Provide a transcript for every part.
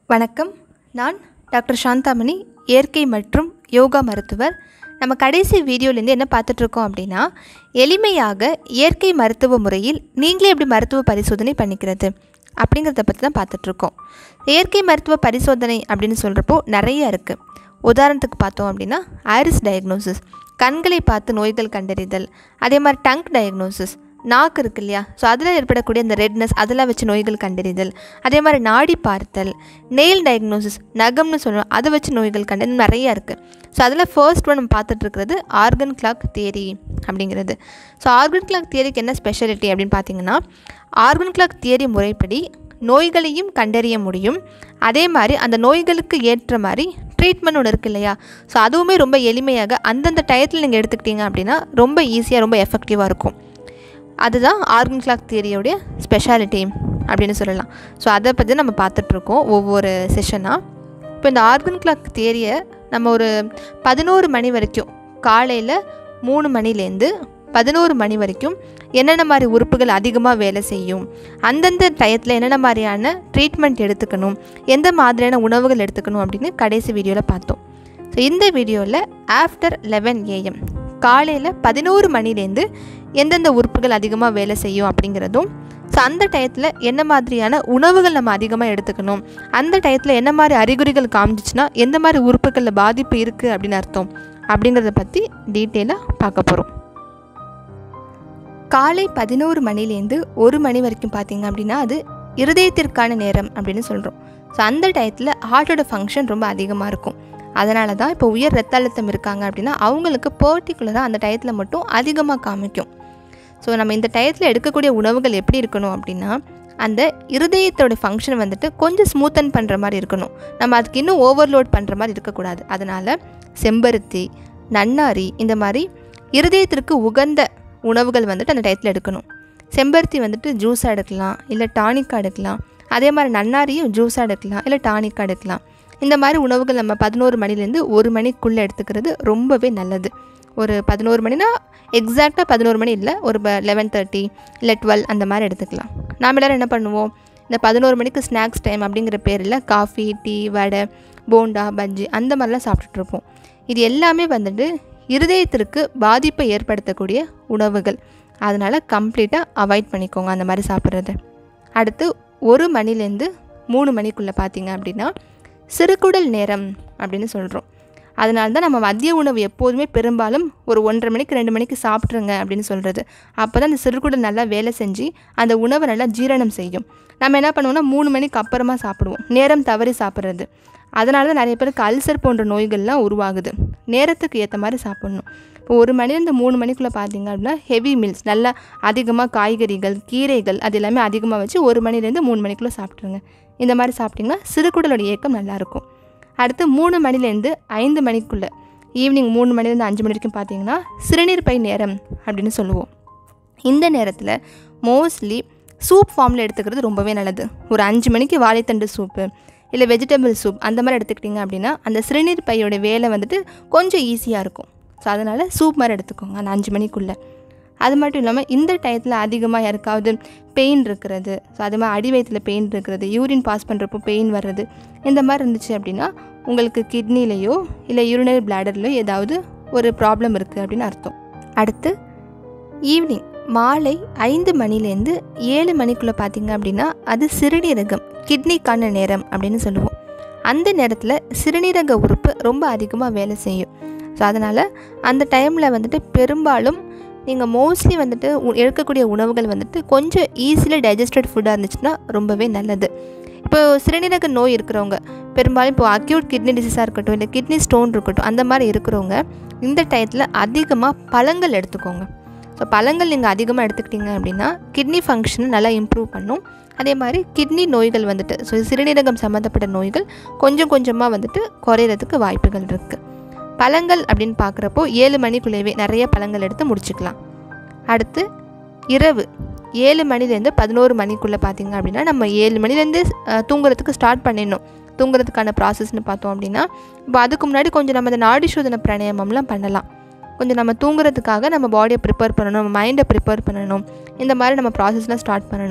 வணக்கம் நான் டாக்டர் சாந்தாமணி இயற்கை மற்றும் யோகா மருத்துவர் நம்ம கடைசி வீடியோலேருந்து என்ன பார்த்துட்ருக்கோம் அப்படின்னா எளிமையாக இயற்கை மருத்துவ முறையில் நீங்களே எப்படி மருத்துவ பரிசோதனை பண்ணிக்கிறது அப்படிங்கிறத பற்றி தான் பார்த்துட்ருக்கோம் இயற்கை மருத்துவ பரிசோதனை அப்படின்னு சொல்கிறப்போ நிறைய இருக்குது உதாரணத்துக்கு பார்த்தோம் அப்படின்னா ஐரிஸ் டயக்னோசிஸ் கண்களை பார்த்து நோய்கள் கண்டறிதல் அதே மாதிரி டங்க் டயக்னோசிஸ் நாக்கு இருக்கு இல்லையா ஸோ அதில் ஏற்படக்கூடிய அந்த ரெட்னஸ் அதெல்லாம் வச்சு நோய்கள் கண்டறிதல் அதே மாதிரி நாடி பார்த்தல் நெயில் டயக்னோசிஸ் நகம்னு சொல்லுவோம் அதை வச்சு நோய்கள் கண்டு நிறையா இருக்குது ஸோ அதில் ஃபர்ஸ்ட் ஒன் நம்ம பார்த்துட்டு இருக்கிறது ஆர்கன் கிளாக் தியரி அப்படிங்கிறது ஸோ ஆர்கன் கிளாக் தியரிக்கு என்ன ஸ்பெஷாலிட்டி அப்படின்னு பார்த்தீங்கன்னா ஆர்கன் கிளாக் தியரி முறைப்படி நோய்களையும் கண்டறிய முடியும் அதே மாதிரி அந்த நோய்களுக்கு ஏற்ற மாதிரி ட்ரீட்மெண்ட் ஒன்று இருக்கு இல்லையா ஸோ அதுவுமே ரொம்ப எளிமையாக அந்தந்த டயத்தில் நீங்கள் எடுத்துக்கிட்டீங்க அப்படின்னா ரொம்ப ஈஸியாக ரொம்ப எஃபெக்டிவாக இருக்கும் அதுதான் ஆர்கன் கிளாக் தியரியோடைய ஸ்பெஷாலிட்டி அப்படின்னு சொல்லலாம் ஸோ அதை பற்றி நம்ம பார்த்துட்ருக்கோம் ஒவ்வொரு செஷனாக இப்போ இந்த ஆர்கன் கிளாக் தியரியை நம்ம ஒரு பதினோரு மணி வரைக்கும் காலையில் மூணு மணிலேருந்து பதினோரு மணி வரைக்கும் என்னென்ன மாதிரி உறுப்புகள் அதிகமாக வேலை செய்யும் அந்தந்த டயத்தில் என்னென்ன மாதிரியான ட்ரீட்மெண்ட் எடுத்துக்கணும் எந்த மாதிரியான உணவுகள் எடுத்துக்கணும் அப்படின்னு கடைசி வீடியோவில் பார்த்தோம் ஸோ இந்த வீடியோவில் ஆஃப்டர் லெவன் ஏஎம் காலையில் பதினோரு மணிலேருந்து எந்தெந்த உறுப்புகள் அதிகமாக வேலை செய்யும் அப்படிங்கிறதும் ஸோ அந்த டயத்தில் என்ன மாதிரியான உணவுகள் நம்ம அதிகமாக எடுத்துக்கணும் அந்த டயத்தில் என்ன மாதிரி அறிகுறிகள் காமிச்சிச்சுன்னா எந்த மாதிரி உறுப்புகளில் பாதிப்பு இருக்குது அப்படின்னு அர்த்தம் அப்படிங்கிறத பற்றி டீட்டெயிலாக பார்க்க போகிறோம் காலை பதினோரு மணிலேருந்து ஒரு மணி வரைக்கும் பார்த்தீங்க அப்படின்னா அது இருதயத்திற்கான நேரம் அப்படின்னு சொல்கிறோம் ஸோ அந்த டயத்தில் ஹார்ட்டோட ஃபங்க்ஷன் ரொம்ப அதிகமாக இருக்கும் அதனால தான் இப்போ உயர் ரத்த அழுத்தம் இருக்காங்க அப்படின்னா அவங்களுக்கு பர்டிகுலராக அந்த டயத்தில் மட்டும் அதிகமாக காமிக்கும் ஸோ நம்ம இந்த டயத்தில் எடுக்கக்கூடிய உணவுகள் எப்படி இருக்கணும் அப்படின்னா அந்த இருதயத்தோட ஃபங்க்ஷன் வந்துட்டு கொஞ்சம் ஸ்மூத்தன் பண்ணுற மாதிரி இருக்கணும் நம்ம அதுக்கு இன்னும் ஓவர்லோட் பண்ணுற மாதிரி இருக்கக்கூடாது அதனால் செம்பருத்தி நன்னாரி இந்த மாதிரி இருதயத்திற்கு உகந்த உணவுகள் வந்துட்டு அந்த டயத்தில் எடுக்கணும் செம்பருத்தி வந்துட்டு ஜூஸாக எடுக்கலாம் இல்லை டானிக்காக எடுக்கலாம் அதே மாதிரி நன்னாரியும் ஜூஸாக எடுக்கலாம் இல்லை டானிக்காக எடுக்கலாம் இந்த மாதிரி உணவுகள் நம்ம பதினோரு மணிலேருந்து ஒரு மணிக்குள்ளே எடுத்துக்கிறது ரொம்பவே நல்லது ஒரு பதினோரு மணினா எக்ஸாக்டாக பதினோரு மணி இல்லை ஒரு லெவன் தேர்ட்டி இல்லை டுவெல் அந்த மாதிரி எடுத்துக்கலாம் நாம் எல்லோரும் என்ன பண்ணுவோம் இந்த பதினோரு மணிக்கு ஸ்நாக்ஸ் டைம் அப்படிங்கிற பேரில் காஃபி டீ வடை போண்டா பஜ்ஜி அந்த மாதிரிலாம் சாப்பிட்டுட்ருப்போம் இது எல்லாமே வந்துட்டு இருதயத்திற்கு பாதிப்பை ஏற்படுத்தக்கூடிய உணவுகள் அதனால் கம்ப்ளீட்டாக அவாய்ட் பண்ணிக்கோங்க அந்த மாதிரி சாப்பிட்றது அடுத்து ஒரு மணிலேருந்து மூணு மணிக்குள்ளே பார்த்தீங்க அப்படின்னா சிறுகுடல் நேரம் அப்படின்னு சொல்கிறோம் அதனால தான் நம்ம மதிய உணவு எப்போதுமே பெரும்பாலும் ஒரு ஒன்றரை மணிக்கு ரெண்டு மணிக்கு சாப்பிட்ருங்க அப்படின்னு சொல்கிறது அப்போ தான் அந்த சிறுகுடல் நல்லா வேலை செஞ்சு அந்த உணவை நல்லா ஜீரணம் செய்யும் நம்ம என்ன பண்ணுவோம்னா மூணு மணிக்கு அப்புறமா சாப்பிடுவோம் நேரம் தவறி சாப்பிட்றது அதனால தான் நிறைய பேருக்கு அல்சர் போன்ற நோய்கள்லாம் உருவாகுது நேரத்துக்கு ஏற்ற மாதிரி சாப்பிட்ணும் இப்போ ஒரு மணிலேருந்து மூணு மணிக்குள்ளே பார்த்தீங்க அப்படின்னா ஹெவி மீல்ஸ் நல்லா அதிகமாக காய்கறிகள் கீரைகள் அது எல்லாமே அதிகமாக வச்சு ஒரு மணிலேருந்து மூணு மணிக்குள்ளே சாப்பிட்ருங்க இந்த மாதிரி சாப்பிட்டிங்கன்னா சிறுகுடலோட இயக்கம் நல்லாயிருக்கும் அடுத்து மூணு மணிலேருந்து ஐந்து மணிக்குள்ளே ஈவினிங் மூணு மணிலேருந்து அஞ்சு மணி வரைக்கும் பார்த்தீங்கன்னா சிறுநீர் பை நேரம் அப்படின்னு சொல்லுவோம் இந்த நேரத்தில் மோஸ்ட்லி சூப் ஃபார்மில் எடுத்துக்கிறது ரொம்பவே நல்லது ஒரு அஞ்சு மணிக்கு வாழைத்தண்டு சூப்பு இல்லை வெஜிடபிள் சூப் அந்த மாதிரி எடுத்துக்கிட்டிங்க அப்படின்னா அந்த சிறுநீர் பையோட வேலை வந்துட்டு கொஞ்சம் ஈஸியாக இருக்கும் ஸோ அதனால் சூப் மாதிரி எடுத்துக்கோங்க அந்த அஞ்சு மணிக்குள்ளே அது மட்டும் இல்லாமல் இந்த டயத்தில் அதிகமாக யாருக்காவது பெயின் இருக்கிறது ஸோ அது மாதிரி அடி வயிற்றில் பெயின் இருக்கிறது யூரின் பாஸ் பண்ணுறப்போ பெயின் வர்றது இந்த மாதிரி இருந்துச்சு அப்படின்னா உங்களுக்கு கிட்னிலேயோ இல்லை யூரினரி பிளாடர்லையோ ஏதாவது ஒரு ப்ராப்ளம் இருக்குது அப்படின்னு அர்த்தம் அடுத்து ஈவினிங் மாலை ஐந்து மணிலேருந்து ஏழு மணிக்குள்ளே பார்த்தீங்க அப்படின்னா அது சிறுநீரகம் கிட்னிக்கான நேரம் அப்படின்னு சொல்லுவோம் அந்த நேரத்தில் சிறுநீரக உறுப்பு ரொம்ப அதிகமாக வேலை செய்யும் ஸோ அதனால் அந்த டைமில் வந்துட்டு பெரும்பாலும் நீங்கள் மோஸ்ட்லி வந்துட்டு எடுக்கக்கூடிய உணவுகள் வந்துட்டு கொஞ்சம் ஈஸியில் டைஜஸ்டட் ஃபுட்டாக இருந்துச்சுன்னா ரொம்பவே நல்லது இப்போ சிறுநீரக நோய் இருக்கிறவங்க பெரும்பாலும் இப்போ அக்யூட் கிட்னி டிசீஸாக இருக்கட்டும் இல்லை கிட்னி ஸ்டோன் இருக்கட்டும் அந்த மாதிரி இருக்கிறவங்க இந்த டயத்தில் அதிகமாக பழங்கள் எடுத்துக்கோங்க ஸோ பழங்கள் நீங்கள் அதிகமாக எடுத்துக்கிட்டிங்க அப்படின்னா கிட்னி ஃபங்க்ஷனை நல்லா இம்ப்ரூவ் பண்ணும் அதே மாதிரி கிட்னி நோய்கள் வந்துட்டு ஸோ சிறுநீரகம் சம்மந்தப்பட்ட நோய்கள் கொஞ்சம் கொஞ்சமாக வந்துட்டு குறையிறதுக்கு வாய்ப்புகள் இருக்குது பழங்கள் அப்படின்னு பார்க்குறப்போ ஏழு மணிக்குள்ளேயே நிறைய பழங்கள் எடுத்து முடிச்சுக்கலாம் அடுத்து இரவு ஏழு மணிலேருந்து பதினோரு மணிக்குள்ளே பார்த்தீங்க அப்படின்னா நம்ம ஏழு மணிலேருந்து தூங்குறதுக்கு ஸ்டார்ட் பண்ணிடணும் தூங்குறதுக்கான ப்ராசஸ்னு பார்த்தோம் அப்படின்னா இப்போ அதுக்கு முன்னாடி கொஞ்சம் நம்ம அந்த நாடி சோதனை பிராணாயாமம்லாம் பண்ணலாம் கொஞ்சம் நம்ம தூங்குறதுக்காக நம்ம பாடியை ப்ரிப்பேர் பண்ணணும் நம்ம மைண்டை ப்ரிப்பேர் பண்ணணும் இந்த மாதிரி நம்ம ப்ராசஸ்லாம் ஸ்டார்ட் பண்ணணும்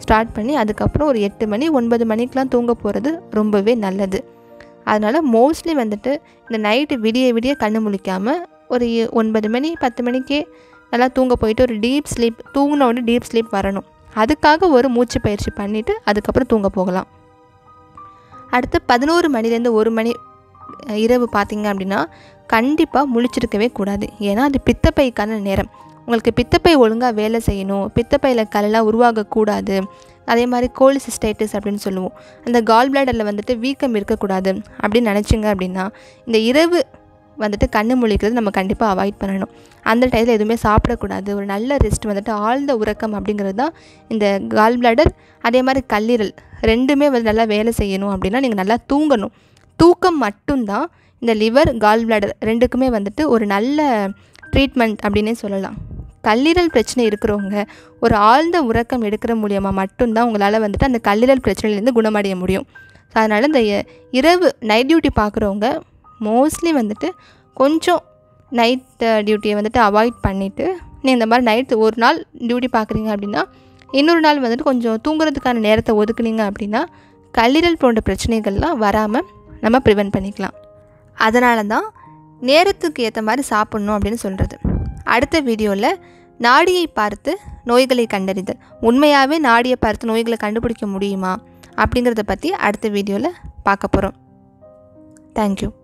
ஸ்டார்ட் பண்ணி அதுக்கப்புறம் ஒரு எட்டு மணி ஒன்பது மணிக்கெலாம் தூங்க போகிறது ரொம்பவே நல்லது அதனால் மோஸ்ட்லி வந்துட்டு இந்த நைட்டு விடிய விடிய கண்ணு முழிக்காமல் ஒரு எ- ஒன்பது மணி பத்து மணிக்கே நல்லா தூங்க போயிட்டு ஒரு டீப் ஸ்லீப் தூங்கின உடனே டீப் ஸ்லீப் வரணும் அதுக்காக ஒரு மூச்சு பயிற்சி பண்ணிவிட்டு அதுக்கப்புறம் தூங்க போகலாம் அடுத்து பதினோரு மணிலேருந்து ஒரு மணி அஹ், இரவு பார்த்தீங்க அப்படின்னா கண்டிப்பாக முழிச்சிருக்கவே கூடாது ஏன்னா அது பித்தப்பைக்கான நேரம் உங்களுக்கு பித்தப்பை ஒழுங்காக வேலை செய்யணும் பித்தப்பையில் கல்லாம் உருவாகக்கூடாது அதே மாதிரி கோலிசிஸ்டைட்டிஸ் அப்படின்னு சொல்லுவோம் அந்த கால் பிளாடரில் வந்துட்டு வீக்கம் இருக்கக்கூடாது அப்படின்னு நினச்சிங்க அப்படின்னா இந்த இரவு வந்துட்டு கண்ணு முழிக்கிறது நம்ம கண்டிப்பாக அவாய்ட் பண்ணணும் அந்த டயத்தில் எதுவுமே சாப்பிடக்கூடாது ஒரு நல்ல ரெஸ்ட் வந்துட்டு ஆழ்ந்த உறக்கம் அப்படிங்கிறது தான் இந்த கால் பிளாடர் அதே மாதிரி கல்லீரல் ரெண்டுமே வந்து நல்லா வேலை செய்யணும் அப்படின்னா நீங்கள் நல்லா தூங்கணும் தூக்கம் மட்டும்தான் இந்த லிவர் கால் பிளாடர் ரெண்டுக்குமே வந்துட்டு ஒரு நல்ல ட்ரீட்மெண்ட் அப்படின்னே சொல்லலாம் கல்லீரல் பிரச்சனை இருக்கிறவங்க ஒரு ஆழ்ந்த உறக்கம் எடுக்கிற மூலியமாக மட்டும்தான் உங்களால் வந்துட்டு அந்த கல்லீரல் பிரச்சனையிலேருந்து குணமடைய முடியும் ஸோ அதனால் இந்த இ- இரவு நைட் டியூட்டி பார்க்குறவங்க மோஸ்ட்லி வந்துட்டு கொஞ்சம் நைட் டியூட்டியை வந்துட்டு அவாய்ட் பண்ணிவிட்டு நீ இந்த மாதிரி நைட்டு ஒரு நாள் டியூட்டி பார்க்குறீங்க அப்படின்னா இன்னொரு நாள் வந்துட்டு கொஞ்சம் தூங்குறதுக்கான நேரத்தை ஒதுக்குனீங்க அப்படின்னா கல்லீரல் போன்ற பிரச்சனைகள்லாம் வராமல் நம்ம ப்ரிவென்ட் பண்ணிக்கலாம் அதனால தான் நேரத்துக்கு ஏற்ற மாதிரி சாப்பிட்ணும் அப்படின்னு சொல்கிறது அடுத்த வீடியோவில் நாடியை பார்த்து நோய்களை கண்டறிதல் உண்மையாகவே நாடியை பார்த்து நோய்களை கண்டுபிடிக்க முடியுமா அப்படிங்கிறத பற்றி அடுத்த வீடியோவில் பார்க்க போகிறோம் தேங்க்யூ